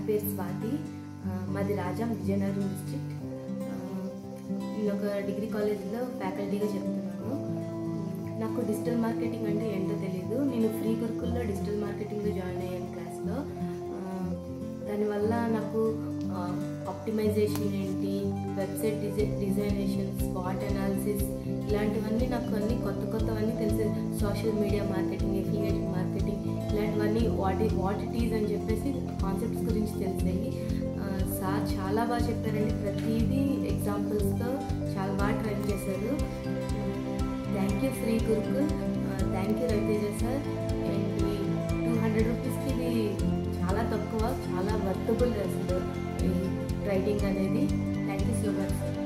పేరు స్వాతి ఆ, మాది రాజాం విజయనగరం డిస్ట్రిక్ట్ ఆ, నేను ఒక డిగ్రీ కాలేజీలో ఫ్యాకల్టీగా చెప్తున్నాను నాకు డిజిటల్ మార్కెటింగ్ అంటే ఏంటో తెలియదు నేను ఫ్రీ గురుకుల్లో డిజిటల్ మార్కెటింగ్లో జాయిన్ అయ్యాను క్లాస్లో ఆ, దానివల్ల నాకు ఆప్టిమైజేషన్ ఏంటి వెబ్సైట్ డిజై డిజైనేషన్ స్పాట్ అనాలిసిస్ ఇలాంటివన్నీ నాకు అన్ని కొత్త కొత్తవన్నీ తెలిసేది social media marketing affiliate marketing ఇలాంటివన్నీ వాట్ వాట్ ఇట్ ఈజ్ అని చెప్పేసి కాన్సెప్ట్స్ గురించి తెలిసాయి ఆ, సార్ చాలా బాగా చెప్పారండి ప్రతిదీ ఎగ్జాంపుల్స్తో చాలా బాగా ట్రైన్ చేశారు thank you Shri Gurukul thank you Raviteja sir and two hundred రూపీస్కి ఇది చాలా తక్కువ చాలా వర్తబుల్ అసలు ఈ రైటింగ్ అనేది థ్యాంక్ యూ సో మచ్